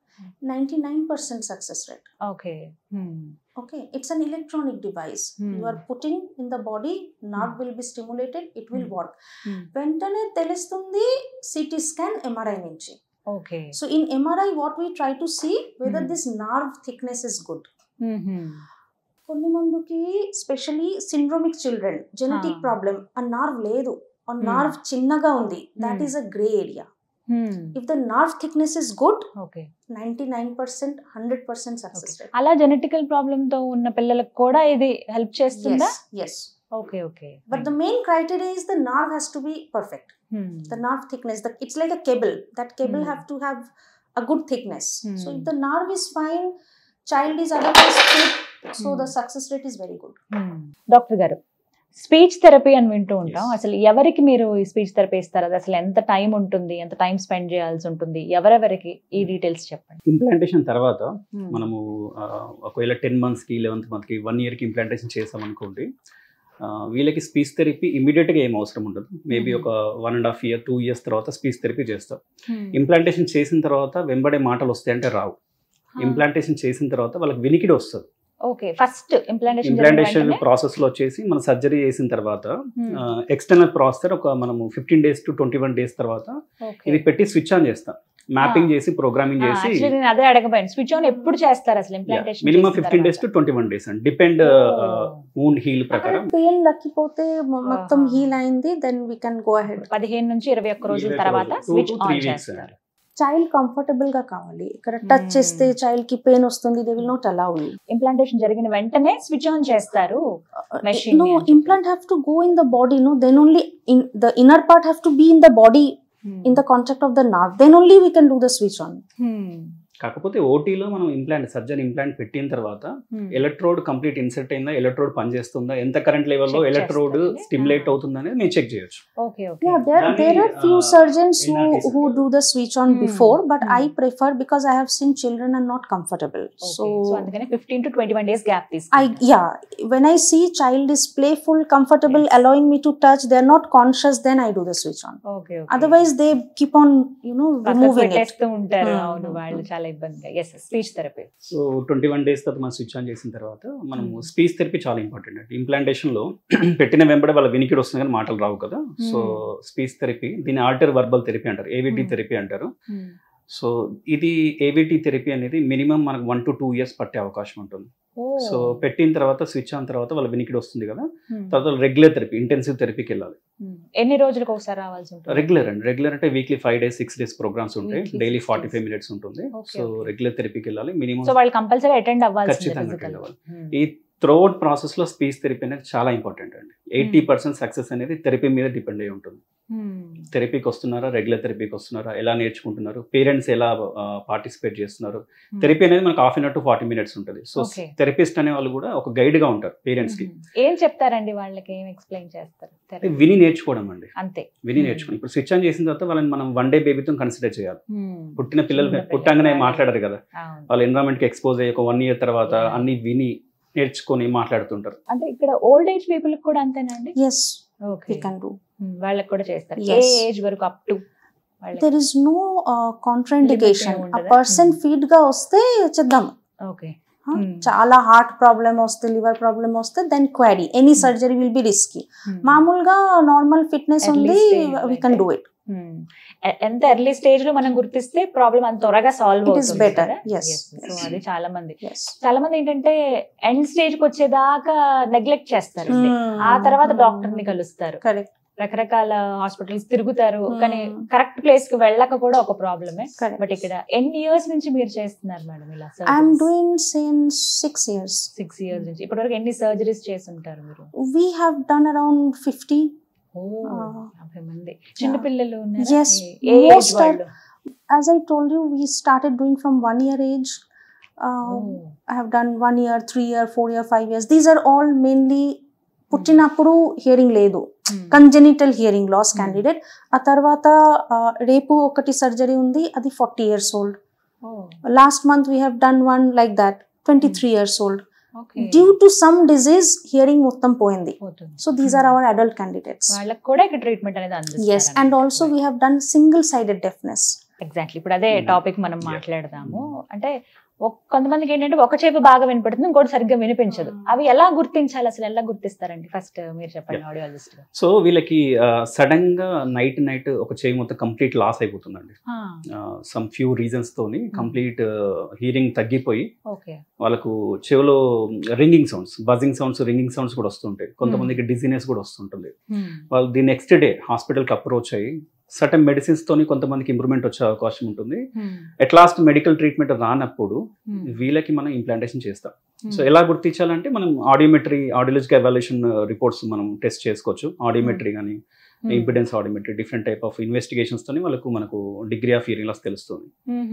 99% success rate. Okay Okay, it's an electronic device. Hmm. You are putting in the body, nerve will be stimulated, it will Hmm. work. వెంటనే తెలుస్తుంది CT scan MRI నుంచి okay so in MRI what we try to see whether Hmm. This nerve thickness is good కొన్ని మందికి specially syndromic children genetic Ah. Problem ఆ nerve లేదు ఆ Hmm. Nerve చిన్నగా ఉంది that Hmm. Is a grey area if the nerve thickness is good okay ninety nine percent hundred percent success rate అలా genetical problem తో ఉన్న పిల్లలకు కూడా ఇది హెల్ప్ చేస్తుందా yes okay okay but the main criteria is the nerve has to be perfect the nerve thickness the, it's like a cable that cable Hmm. have to have a good thickness so Hmm. if the nerve is fine child is otherwise fit so Hmm. the success rate is very good doctor గారు speech therapy అని వింటూ ఉంటాం Yes. అసలు ఎవరికి మీరు ఈ speech therapy ఇస్తారు అది అసలు ఎంత టైం ఉంటుంది ఎంత టైం స్పెండ్ చేయాల్సి ఉంటుంది ఎవరెవరికి ఈ డీటెయిల్స్ చెప్పండి ఇంప్లాంటేషన్ తర్వాత మనము ఆ, ఒకవేళ టెన్ మంత్స్కి లెవెన్త్ మంత్కి వన్ ఇయర్కి ఇంప్లాంటేషన్ చేసామనుకోండి ఆ, వీళ్ళకి స్పీచ్ థెరపీ ఇమీడియట్గా ఏం అవసరం ఉండదు మేబీ Mhm. ఒక one and half year two years తర్వాత స్పీచ్ థెరపీ చేస్తాం ఇంప్లాంటేషన్ చేసిన తర్వాత వెంబడే మాటలు వస్తాయంటే రావు ఇంప్లాంటేషన్ చేసిన తర్వాత వాళ్ళకి వినికిడి వస్తుంది okay first implantation implantation process లో వచ్చేసి మన సర్జరీ చేసిన తర్వాత ఎక్స్టర్నల్ ప్రాసెసర్ ఒక మనము fifteen days to twenty one days తర్వాత ఇది పెట్టి స్విచ్ ఆన్ చేస్తాం మ్యాపింగ్ చేసి ప్రోగ్రామింగ్ చేసి నేను అదే అడగబోయాను స్విచ్ ఆన్ ఎప్పుడు చేస్తారు అసలు implantation minimum fifteen days to twenty one days అండి డిపెండ్ వూండ్ హీల్ ప్రకారం పెయిన్ లక్కిపోతే మొ- మొత్తం ఆహా. హీల్ అయింది then we can go ahead పదిహేను నుంచి ఇరవై ఒక్క రోజుల ఇరవై ఒక్క తర్వాత రోజులు. Two switch to three on weeks చేస్తారు చైల్డ్ కంఫర్టబుల్ గా కావాలి ఇక్కడ టచ్ Hmm. చేస్తే చైల్డ్ కి పెయిన్ వస్తుంది they will not allow you implantation జరిగిన వెంటనే స్విచ్ ఆన్ చేస్తారు Machine no ని అని చెప్పి. implant have to go in the body no then only in the inner part have to be in the body in the contact of the nerve then only we can do the switch on కాకపోతే ఓటీలో మనం implant surgeon implant పెట్టిన తర్వాత electrode complete insert అయిందా electrode పనిచేస్తుందా ఎంత current లెవెల్లో Check electrode చేస్తారండి. Stimulate Ah. అవుతుంది అనేది మేము చెక్ చేయొచ్చు ఓకే ఓకే yeah there Dani, there are few uh, surgeons who NRTs. who do the switch on Hmm. before but i Hmm. prefer because i have seen children are not comfortable సో so అందుకనే fifteen to twenty one days gap i తీసుకుంటారు yeah when i see child is playful comfortable Yes. allowing me to touch they're not conscious then i do the switch on okay otherwise they keep on you know removing it పెట్టేస్తూ ఉంటారు Hmm. అవును వాళ్ళు చాలా ఇబ్బందిగా yes speech therapy so twenty one days తర్వాత మనం switch on చేసిన తర్వాత మనము Hmm. స్పీచ్ థెరపీ చాలా ఇంపార్టెంట్ అండి ఇంప్లాంటేషన్ లో పెట్టిన వెంబడే వాళ్ళ వినికిడి వస్తుంది కానీ మాటలు రావు కదా సో Hmm. స్పీచ్ థెరపీ దీన్ని ఆల్టర్ వర్బల్ థెరపీ అంటారు ఏవిటీ Hmm. థెరపీ అంటారు సో ఇది ఏవిటీ థెరపీ అనేది మినిమం మనకు వన్ టు టూ ఇయర్స్ పట్టే అవకాశం ఉంటుంది సో పెట్టిన తర్వాత స్విచ్ ఆన్ తర్వాత వాళ్ళ వినికిడి వస్తుంది కదా తర్వాత రెగ్యులర్ థెరపీ ఇంటెన్సివ్ థెరపీకి వెళ్ళాలి ఎన్ని రోజులకు ఒకసారి రావాల్సి ఉంటుంది రెగ్యులర్ అండి రెగ్యులర్ అంటే weekly five days six days programmes ఉంటాయి Weekly daily six forty days. Five minutes ఉంటుంది Okay, సో okay. రెగ్యులర్ థెరపీకి వెళ్ళాలి మినిమం సో వాళ్ళు కంపల్సరీ అటెండ్ అవ్వాల్సింది ఖచ్చితంగా physical. attend అవ్వాలి. Hmm. ఈ త్రోఅవుట్ ప్రాసెస్ లో స్పీచ్ థెరపీ అనేది చాలా ఇంపార్టెంట్ అండి ఎయిటీ పర్సెంట్ సక్సెస్ అనేది థెరపీ మీద డిపెండ్ అయి ఉంటుంది Hmm. థెరపీకి వస్తున్నారా రెగ్యులర్ థెరపీకి వస్తున్నారా ఎలా నేర్చుకుంటున్నారు పేరెంట్స్ ఎలా పార్టిసిపేట్ చేస్తున్నారు Hmm. థెరపీ అనేది మనకు half an hour to forty minutes ఉంటుంది సో Okay. థెరపిస్ట్ అనే వాళ్ళు కూడా ఒక గైడ్ గా ఉంటారు పేరెంట్స్ కి Hmm. ఏం చెప్తారండి వాళ్ళకి ఏం ఎక్స్ప్లెయిన్ చేస్తారు Therapy. విని నేర్చుకోవడం అండి అంతే విని Hmm. నేర్చుకోవడం ఇప్పుడు స్విచ్ ఆన్ చేసిన తర్వాత వాళ్ళని మనం వన్ డే బేబీతో కన్సిడర్ చేయాలి Hmm. పుట్టిన పిల్లలు చిన్న పిల్లలు పుట్టంగానే వాళ్ళు. మాట్లాడరు కదా అవును. వాళ్ళ ఎన్విరాన్మెంట్ కి ఎక్స్పోజ్ అయ్యి ఒక వన్ ఇయర్ తర్వాత Yeah. అన్ని విని నేర్చుకొని మాట్లాడుతుంటారు అంటే ఇక్కడ ఓల్డ్ ఏజ్ పీపుల్ కూడా అంతేనండి yes okay we can do వాళ్ళకి కూడా చేస్తారు ఏ Yes. ఏజ్ వరకు up to there is no uh, contraindication Limit ఏం a ఉండదా? person Hmm. feed గా వస్తే చేద్దాం ఓకే Hmm. చాలా హార్ట్ ప్రాబ్లమ్ వస్తే లివర్ ప్రాబ్లమ్ వస్తే then query any Hmm. Surgery will be risky Hmm. మామూలుగా నార్మల్ ఫిట్నెస్ Early ఉంది stage we can do it Hmm. ఎ- ఎంత ఎర్లీ స్టేజ్ లో మనం గుర్తిస్తే ప్రాబ్లం అంత త్వరగా solve It is better. Yes. So Yes. అది చాలా మంది ఎస్ చాలా మంది ఏంటంటే ఎండ్ స్టేజ్ కి వచ్చేదాకా నెగ్లెక్ట్ చేస్తారు ఆ తర్వాత డాక్టర్ ని కలుస్తారు కరెక్ట్ రకరకాల హాస్పిటల్స్ తిరుగుతారు Hmm. కానీ కరెక్ట్ ప్లేస్ కి వెళ్ళక కూడా ఒక ప్రాబ్లమే కరెక్ట్ బట్ ఇక్కడ ఎన్ని ఇయర్స్ నుంచి మీరు చేస్తున్నారు మేడం ఇలా I'm doing same six years six years నుంచి ఇప్పటివరకు ఎన్ని సర్జరీస్ చేసి ఉంటారు మీరు we have done around fifty ఓ Ah. యాభై మంది చిన్న పిల్లలు ఉన్నారా? Yes, ఏ- ఏ ఏజ్ most are- వాళ్ళు as I told you, we started doing from one year age. Uh, Oh. I have done one year, three year, four year, five years. These are all mainly పుట్టినప్పుడు hearing లేదు Hmm. Congenital hearing loss Hmm. Candidate ఆ తర్వాత uh, రేపు ఒకటి surgery ఉంది అది forty years old Oh, last month we have done one like that twenty three years old okay. Due to some disease hearing మొత్తం పోయింది పోతుంది. So these are our adult candidates వాళ్ళకి కూడా ఇక్కడ ట్రీట్మెంట్ అనేది అందిస్తారు yes and also we have done single sided deafness exactly ఇప్పుడు అదే Hmm. టాపిక్ మనం Yeah. మాట్లాడదాము అంటే ఒక్- కొంతమందికి ఏంటంటే ఒక చేపు బాగా వినపడుతుంది ఇంకోటి సరిగ్గా వినిపించదు Hmm. అవి ఎలా గుర్తించాలి అసలు ఎలా గుర్తిస్తారండి ఫస్ట్ మీరు చెప్పండి ఆడియాలజిస్ట్ సో వీళ్ళకి సడన్ గా నైట్ నైట్ ఒక చేయి మొత్తం కంప్లీట్ లాస్ అయిపోతుందండి సమ్ ఫ్యూ రీజన్స్ తోని కంప్లీట్ హీరింగ్ తగ్గిపోయి ఓకే వాళ్ళకు చెవిలో ringing sounds buzzing sounds ringing sounds కూడా వస్తుంటాయి కొంతమందికి డిజీనెస్ కూడా వస్తుంటుంది వాళ్ళు ది నెక్స్ట్ డే హాస్పిటల్కి అప్రోచ్ అయ్యి సర్టన్ మెడిసిన్స్ తోని కొంతమందికి ఇంప్రూవ్మెంట్ వచ్చే అవకాశం ఉంటుంది ఎట్ లాస్ట్ మెడికల్ ట్రీట్మెంట్ రానప్పుడు వీళ్ళకి మనం ఇంప్లాంటేషన్ చేస్తాం సో ఎలా గుర్తించాలంటే మనం ఆడియోమెట్రీ ఆడియోలజికల్ ఎవాల్యుయేషన్ రిపోర్ట్స్ మనం టెస్ట్ చేసుకోవచ్చు ఆడియోమెట్రీ కానీ impedance audiometry different type of investigations తోని వాళ్ళకు మనకు డిగ్రీ ఆఫ్ హియరింగ్ లాస్ తెలుస్తుంది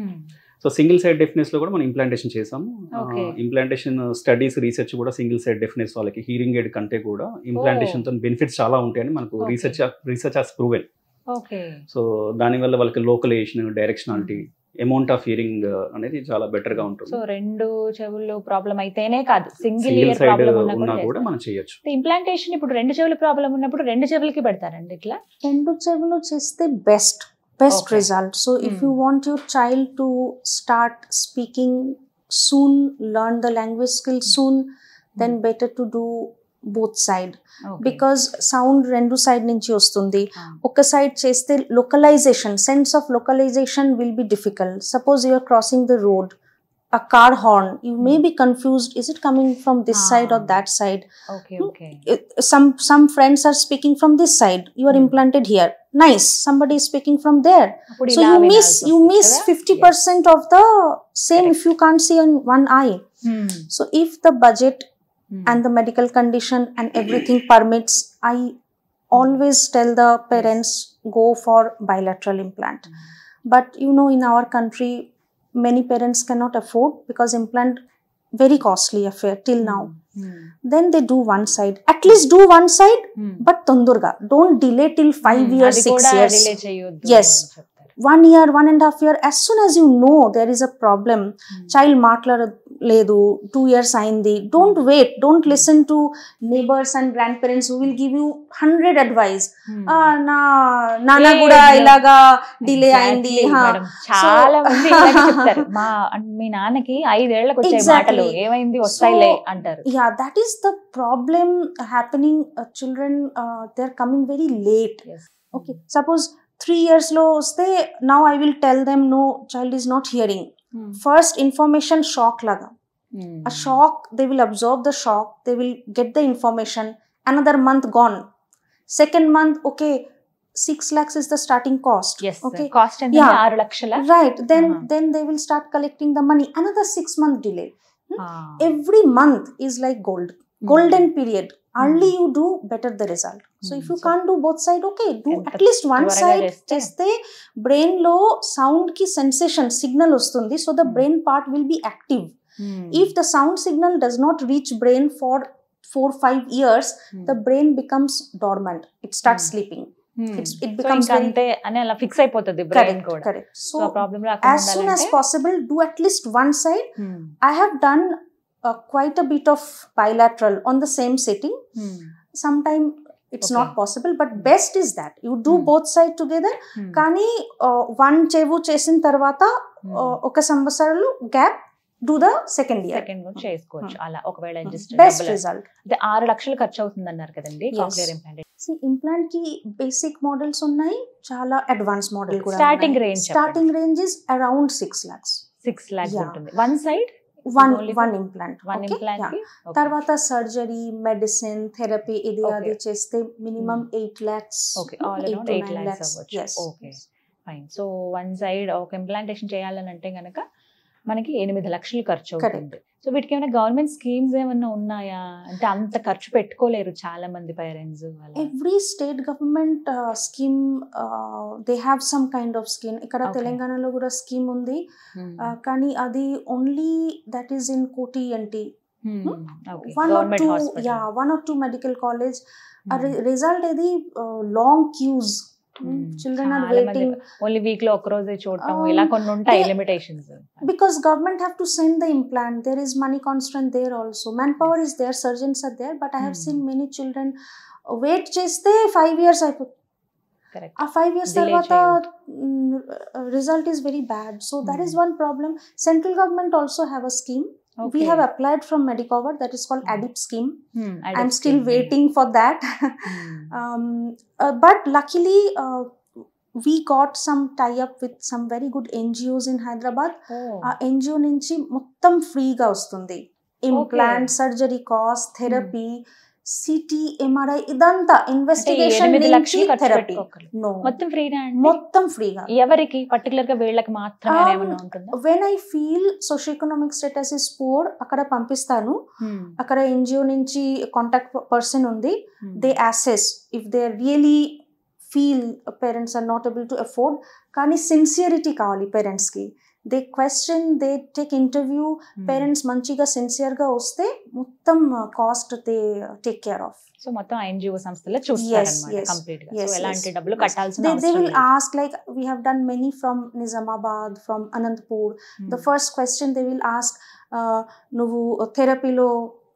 సో సింగిల్ సైడ్ డెఫినెస్ లో కూడా మనం ఇంప్లాంటేషన్ చేసాము Okay. ఇంప్లాంటేషన్ స్టడీస్ రీసెర్చ్ కూడా సింగిల్ సైడ్ డెఫినెస్ వాళ్ళకి హీరింగ్ ఎయిడ్ కంటే కూడా ఇంప్లాంటేషన్ తో బెనిఫిట్స్ చాలా ఉంటాయని మనకు Okay. Research research has proven okay so దానివల్ల వాళ్ళకి localisation directionality amount of hearing అనేది చాలా బెటర్ గా సో ఉంటుంది రెండు చెవుల్లో ప్రాబ్లం అయితేనే కాదు single single ear side problem ఉన్నా ఉన్నా కూడా కూడా మనం చేయొచ్చు ఇంప్లాంటేషన్ ఇప్పుడు రెండు చెవుల ప్రాబ్లం ఉన్నప్పుడు రెండు చెవులకి పెడతారండి ఇట్లా రెండు చెవులు చేస్తే best best Okay. Result so if Hmm. You want your child to start speaking soon learn the language skill soon then better to do both side because sound రెండు సైడ్ నుంచి వస్తుంది ఒక సైడ్ చేస్తే localisation sense of localisation will be difficult suppose you're crossing the road a car horn you may be confused is it coming from this side or Ah. that side okay okay it- some some friends are speaking from this side you are Hmm. implanted here nice somebody is speaking from there అప్పుడు so ఇలా you miss వినాల్సి you వస్తుంది miss కదా? 50% of the same if you can't see in one eye Hmm. so if the budget Hmm. and the medical condition and everything permits i always tell the parents go for bilateral implant but you know in our country many parents cannot afford because implant very costly affair till now Hmm. then they do one side at least do one side Hmm. but tondurga don't delay till 5 Hmm. years అది 6 కూడా years delay చేయొద్దు Yes. అని చెప్తారు. one year one and a half year as soon as you know there is a problem Hmm. child మాట్లాడలేదు two years అయింది don't wait don't listen to neighbours and grandparents who will give you hundred advice Hmm. నా నాన్న ఏ కూడా age లో? ఇలాగా delay Exactly, అయింది హా. madam. చాలా మంది ఇలాగే చెప్తారు మా అన్- మీ నాన్నకి ఐదేళ్లకు వచ్చే Exactly. మాటలు ఏమైంది వస్తాయిలే So, అంటారు yeah that is the problem happening uh, children uh, they're coming very late Yes. okay suppose three years లో వస్తే now i will tell them no child is not hearing Hmm. first information shock laga Hmm. a shock they will absorb the shock they will get the information another month gone second month okay 6 lakhs is the starting cost Yes, sir. okay cost ఎంత Yeah. ఆరు లక్షల right then Uh-huh. then they will start collecting the money another 6 month delay Ah. every month is like gold Hmm. golden period early you do better the result so if Hmm. you So- can't do both side okay do ఎంత at least one త్వరగా side చేస్తే- చేస్తే brain లో sound కి sensation signal వస్తుంది so the Hmm. Brain part will be active Hmm. if the sound signal does not reach brain for four five years Hmm. the brain becomes dormant it starts Hmm. sleeping Hmm. it's it So becomes ఇంకా very అంతే అని అలా fix అయిపోతుంది brain correct కూడా correct so so problem as soon as possible do at least one side Hmm. i have done uh, quite a bit of bilateral on the same setting Hmm. sometime it's Okay. not possible but best is that you do Hmm. both side together కానీ one చెవు చేసిన తర్వాత Hmm. uh, ఒక సంవత్సరాలు gap do the second year. Second కూడా చేసుకోవచ్చు అలా ఒకవేళ just Best డబ్బులు- result. అంటే ఆరు లక్షలు ఖర్చు అవుతుంది అన్నారు కదండి Yes. Cochlear implant See, implant కి బేసిక్ మోడల్స్ ఉన్నాయి చాలా అడ్వాన్స్ మోడల్ కూడా Starting range చెప్పండి. Starting range is around six lakhs six lakhs Yeah. ఉంటుంది one side one only one for- implant one implant తర్వాత సర్జరీ మెడిసిన్ థెరపీ ఇది Okay. అది చేస్తే minimum eight lakhs okay all around eight lakhs అవ్వచ్చు okay fine so one side ఒక implantation చేయాలని అంటే గనక మనకి ఎనిమిది లక్షలు ఖర్చు అవుతుంది సో వీటికి ఏమైనా గవర్నమెంట్ స్కీమ్స్ ఏమైనా ఉన్నాయా అంటే అంత ఖర్చు పెట్టుకోలేరు చాలా మంది parents every state government scheme they have some kind of scheme ఇక్కడ Okay. తెలంగాణలో కూడా స్కీమ్ ఉంది uh, కానీ అది only that is in Koti ENT one or government two యా hospital one or two medical college result ఇది long queues Hmm. Children are చాలా మంది వెయిటింగ్ ఓన్లీ వీక్ లో ఒక రోజే చూడటం Um, ఇలా కొన్ని ఉంటాయి they- limitations because government have to send the implant there is money constraint there also manpower is there surgeons are there but i have Hmm. seen many children wait చేస్తే five years అయిపోతుంది correct ఆ five years Delay తర్వాత result is very bad so that is Hmm. One problem central government also have a scheme we have applied from medicover that is called Hmm. adip scheme i'm still waiting for that um, uh, but luckily uh, we got some tie up with some very good ngos in hyderabad ఆ NGO నుంచి మొత్తం ఫ్రీగా వస్తుంది implant surgery cost therapy CT MRI ఇదంతా investigation ఎనిమిది నుంచి లక్షలు ఖర్చు థెరపీ పెట్టుకోకర్లేదు. నో మొత్తం ఫ్రీనా అండి మొత్తం ఫ్రీగా ఎవరికి పర్టికులర్ గా వీళ్ళకి మాత్రమే Um, ఏమన్నా ఉంటుందా when I feel social economic status is poor అక్కడ పంపిస్తాను Hmm. అక్కడ ఎన్జిఓ నుంచి కాంటాక్ట్ పర్సన్ ఉంది Hmm. They assess if they really feel parents are not able to afford కానీ సిన్సియరిటీ కావాలి పేరెంట్స్కి they question they take interview Hmm. Parents మంచిగా సిన్సియర్గా వస్తే మొత్తం cost they take care of so మొత్తం ఎన్జిఓ సంస్థలో చూస్తారన్నమాట yes, కంప్లీట్ గా yes, సో ఎలాంటి yes, డబ్బులు yes. కట్టాల్సిన they, they అవసరం will లేదు. ask like we have done many from nizamabad from anantpur Hmm. the first question they will ask uh, నువ్వు థెరపీలో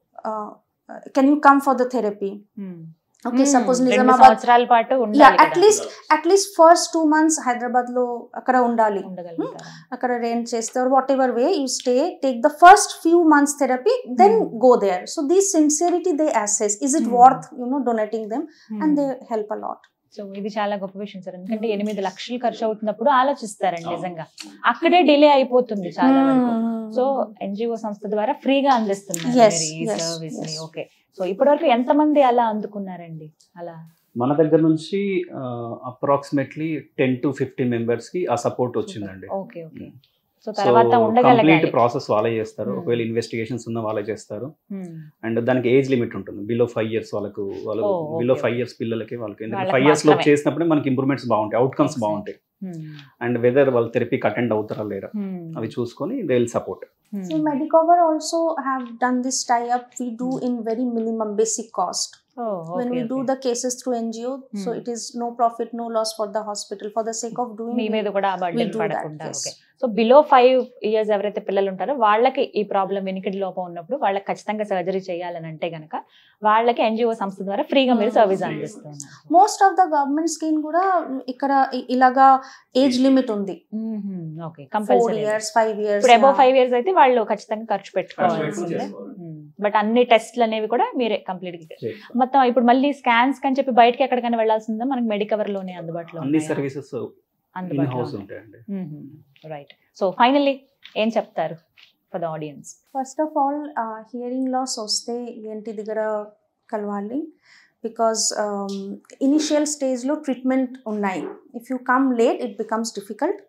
can you come for the therapy Hmm. Okay Hmm. Suppose రెండు నిజామాబాద్ సంవత్సరాల పాటు యా ఉండాలి at least at least first two months Hyderabad లో అక్కడ ఉండాలి ఉండగలుగుతారా అక్కడ రెంట్ చేస్తే whatever way you stay take the first few months therapy then Hmm. Go there so these sincerity they assess is it Hmm. Worth you know donating them and they help a lot so ఇది చాలా గొప్ప విషయం sir ఎందుకంటే Hmm. ఎనిమిది లక్షలు ఖర్చు అవుతున్నప్పుడు ఆలోచిస్తారండి అవును. నిజంగా అక్కడే డిలే అయిపోతుంది చాలా వరకు సో ఎన్జిఓ సంస్థ ద్వారా ఫ్రీగా అందిస్తున్నారు Yes, మీరు ఈ yes, సర్వీస్ ని yes. ఓకే సో ఇప్పటివరకు ఎంత మంది అలా అందుకున్నారండి అలా మన దగ్గర నుంచి approximately ten to fifteen members కి ఆ సపోర్ట్ వచ్చిందండి okay okay Hmm. So so తర్వాత కంప్లీట్ ఉండగలగాలి ప్రాసెస్ వాళ్ళే చేస్తారు Hmm. ఒకవేళ ఇన్వెస్టిగేషన్స్ ఉన్న వాళ్ళే చేస్తారు Hmm. అండ్ దానికి ఏజ్ లిమిట్ ఉంటుంది బిలో ఫైవ్ ఇయర్స్ వాళ్ళకు వాళ్ళకు Oh, okay, below okay. Five years పిల్లలకి వాళ్ళకి ఎందుకంటే వాళ్ళకి ఫైవ్ ఇయర్స్ లో మాత్రమే. చేసినప్పుడే మనకి ఇంప్రూవ్మెంట్స్ బాగుంటాయి అవుట్కమ్స్ Exactly. బాగుంటాయి Hmm. అండ్ వెదర్ వాళ్ళు థెరపీకి అటెండ్ అవుతారా లేరా Hmm. అవి చూసుకొని they will support Hmm. So Medicover also have done this tie up. We do in very minimum basic cost. Oh, when okay, we do okay. the cases through NGO, so Hmm. it is no profit, no loss for the hospital. For the sake of doing, మీ we- మీద కూడా ఆ బర్డెన్ do that, పడకుండా yes. Okay so below five years ఎవరైతే పిల్లలు ఉంటారో వాళ్ళకి ఈ ప్రాబ్లం వినికిడి లోపం ఉన్నప్పుడు వాళ్ళకి ఖచ్చితంగా సర్జరీ చేయాలని అంటే గనక వాళ్ళకి ఎన్జిఓ సంస్థ ద్వారా ఫ్రీగా మీరు Hmm. Service Free. అందిస్తున్నారు most of the government scheme కూడా ఇక్కడ ఇ- ఇలాగా ఏజ్ లిమిట్ ఉంది okay four compulsory years five years ఇప్పుడు అబౌవ్ ఫైవ్ ఇయర్స్ అయితే వాళ్ళు ఖచ్చితంగా ఖర్చు ఖర్చు పెట్టుకొని పెట్టుకోవాల్సిందే చేసుకోవాలి. బట్ అన్ని టెస్ట్లు అనేవి కూడా మీరే కంప్లీట్ మొత్తం ఇప్పుడు మళ్ళీ స్కాన్స్ అని చెప్పి బయటకి ఎక్కడికైనా వెళ్ళాల్సిందా మనకి మెడికవర్ లోనే అందుబాటులో అన్ని సర్వీసెస్ ఇన్ అందుబాటులో హౌస్ ఉంటాయండి రైట్ సో ఫైనల్లీ ఏం చెప్తారు for the audience first of all hearing loss వస్తే ఏంటి దగ్గర కలవాలి బికాస్ ఇనిషియల్ స్టేజ్లో ట్రీట్మెంట్ ఉన్నాయి if you come late it becomes difficult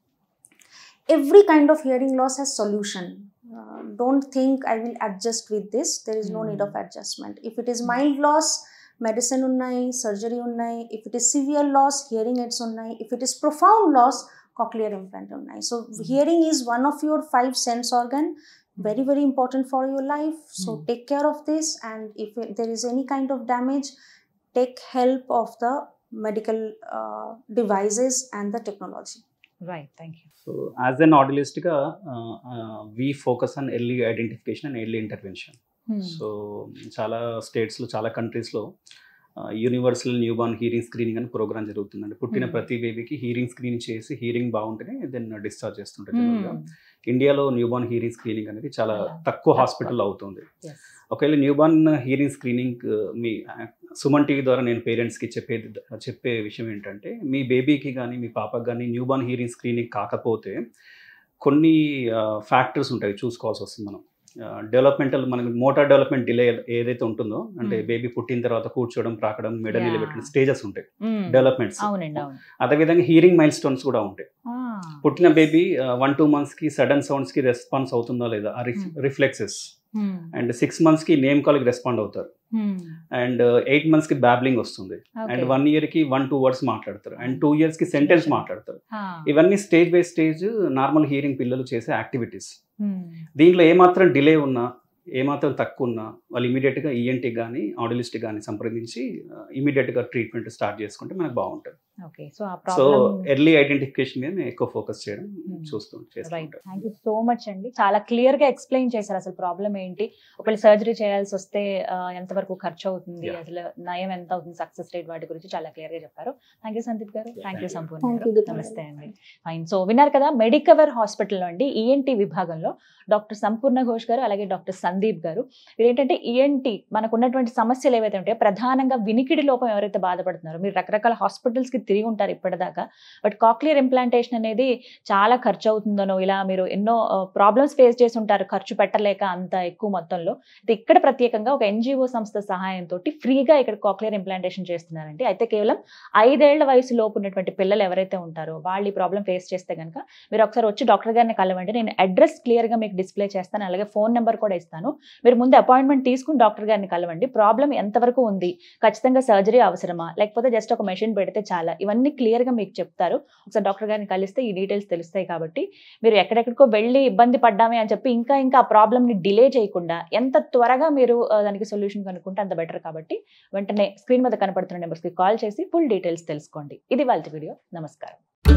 every kind of hearing loss has solution don't think I will adjust with this there is no need of adjustment if it is mild loss medicine ఉన్నాయి surgery ఉన్నాయి if it is severe loss hearing aids ఉన్నాయి if it is profound loss cochlear implant ఉన్నాయి so hearing is one of your five sense organ very very important for your life so Hmm. take care of this and if it- there is any kind of damage take help of the medical uh, devices and the technology right thank you so as an ఆడిలిస్ట్గా we focus on early identification and early intervention so చాలా స్టేట్స్లో చాలా కంట్రీస్లో universal newborn hearing screening అని programme జరుగుతుందండి పుట్టిన Hmm. ప్రతి బేబీకి హీరింగ్ స్క్రీనింగ్ చేసి హీరింగ్ బాగుంటేనే దెన్ డిశ్చార్జ్ చేస్తుంటారు జనరల్గా ఇండియాలో న్యూబార్న్ హీరింగ్ స్క్రీనింగ్ అనేది చాలా చాలా తక్కువ తక్కువ. హాస్పిటల్ అవుతుంది ఒకవేళ న్యూబార్న్ హీరింగ్ స్క్రీనింగ్ మీ సుమన్ టీవీ ద్వారా నేను పేరెంట్స్కి చెప్పేది చెప్పే విషయం ఏంటంటే మీ బేబీకి కానీ మీ పాపకి కానీ న్యూబార్న్ హీరింగ్ స్క్రీనింగ్ కాకపోతే కొన్ని ఫ్యాక్టర్స్ ఉంటాయి చూసుకోవాల్సి వస్తుంది మనం డెవలప్మెంటల్ మనకి మోటార్ డెవలప్మెంట్ డిలే ఏదైతే ఉంటుందో అంటే Hmm. బేబీ పుట్టిన తర్వాత కూర్చోవడం ప్రాకడం మెడ Yeah. నిలబెట్టడం స్టేజెస్ ఉంటాయి మ్మ్. డెవలప్మెంట్స్ అవునండి అవును అదేవిధంగా హీరింగ్ మైల్ స్టోన్స్ కూడా ఉంటాయి ఆ. పుట్టిన బేబీ వన్ టూ మంత్స్కి సడన్ సౌండ్స్కి రెస్పాన్స్ అవుతుందా లేదా ఆ Hmm. రిఫ్లెక్సెస్ మ్మ్. అండ్ సిక్స్ మంత్స్కి నేమ్ కాల్కి రెస్పాండ్ అవుతారు మ్మ్. అండ్ ఎయిట్ మంత్స్కి బ్యాబ్లింగ్ వస్తుంది అండ్ Okay. వన్ ఇయర్కి వన్ టూ వర్డ్స్ మాట్లాడతారు అండ్ టూ ఇయర్స్కి సెంటెన్స్ మాట్లాడతారు ఆ. ఇవన్నీ stage by stage normal hearing పిల్లలు చేసే యాక్టివిటీస్ మ్మ్. దీంట్లో ఏమాత్రం డిలే ఉన్నా ఏమాత్రం తక్కువ ఉన్నా వాళ్ళు ఇమీడియట్గా ఈఎన్టీ కానీ ఆడిలిస్ట్ కానీ సంప్రదించి ఇమీడియట్గా ట్రీట్మెంట్ స్టార్ట్ చేసుకుంటే మనకు బాగుంటుంది ఓకే సో ఆ సో ప్రాబ్లం ఎర్లీ ఐడెంటిఫికేషన్ మీద మేము ఎక్కువ ఫోకస్ చేయడం Hmm. చూస్తూ రైట్ చేస్తుంటాం థ్యాంక్ యూ సో మచ్ అండి చాలా క్లియర్ గా ఎక్స్ప్లెయిన్ చేశారు అసలు ప్రాబ్లం ఏంటి ఒకవేళ సర్జరీ చేయాల్సి వస్తే ఆ, ఎంతవరకు ఖర్చు అవుతుంది Yeah. అసలు నయం ఎంత అవుతుంది సక్సెస్ రేట్ వాటి గురించి చాలా క్లియర్ గా చెప్పారు thank you Sandeep garu Yeah, thank you thank you. సంపూర్ణ Thank గారు you, Gita. నమస్తే అండి ఫైన్ సో విన్నారు కదా మెడికవర్ హాస్పిటల్లో అండి ఈఎన్టీ విభాగంలో డాక్టర్ సంపూర్ణ ఘోష్ గారు అలాగే డాక్టర్ సందీప్ గారు ఏంటంటే ఈఎన్టీ మనకు ఉన్నటువంటి సమస్యలు ఏవైతే ఉంటాయో ప్రధానంగా వినికిడి లోపం ఎవరైతే బాధపడుతున్నారో మీరు రకరకాల హాస్పిటల్స్ కి తిరిగి ఉంటారు ఇప్పటిదాకా బట్ కాక్లియర్ ఇంప్లాంటేషన్ అనేది చాలా ఖర్చు అవుతుందనో ఇలా మీరు ఎన్నో ప్రాబ్లమ్స్ ఫేస్ చేసి ఉంటారు ఖర్చు పెట్టలేక అంత ఎక్కువ మొత్తంలో అయితే ఇక్కడ ప్రత్యేకంగా ఒక ఎన్జిఓ సంస్థ సహాయంతో ఫ్రీగా ఇక్కడ కాక్లియర్ ఇంప్లాంటేషన్ చేస్తున్నారండి అయితే కేవలం ఐదేళ్ల వయసు లోపు ఉన్నటువంటి పిల్లలు ఎవరైతే ఉంటారో వాళ్ళు ఈ ప్రాబ్లం ఫేస్ చేస్తే కనుక మీరు ఒకసారి వచ్చి డాక్టర్ గారిని కలవండి నేను అడ్రస్ క్లియర్గా మీకు డిస్ప్లే చేస్తాను అలాగే ఫోన్ నెంబర్ కూడా ఇస్తాను మీరు ముందు అపాయింట్మెంట్ తీసుకుని డాక్టర్ గారిని కలవండి ప్రాబ్లం ఎంతవరకు ఉంది ఖచ్చితంగా సర్జరీ అవసరమా లేకపోతే జస్ట్ ఒక మెషిన్ పెడితే చాలా ఇవన్నీ క్లియర్గా మీకు చెప్తారు ఒకసారి డాక్టర్ గారిని కలిస్తే ఈ డీటెయిల్స్ తెలుస్తాయి కాబట్టి మీరు ఎక్కడెక్కడికో వెళ్ళి ఇబ్బంది పడ్డామే అని చెప్పి ఇంకా ఇంకా ఆ ప్రాబ్లమ్ని డిలే చేయకుండా ఎంత త్వరగా మీరు ఆ, దానికి సొల్యూషన్ కనుక్కుంటే అంత బెటర్ కాబట్టి వెంటనే స్క్రీన్ మీద కనపడుతున్న నెంబర్స్కి కాల్ చేసి ఫుల్ డీటెయిల్స్ తెలుసుకోండి ఇది వాళ్ళ వీడియో నమస్కారం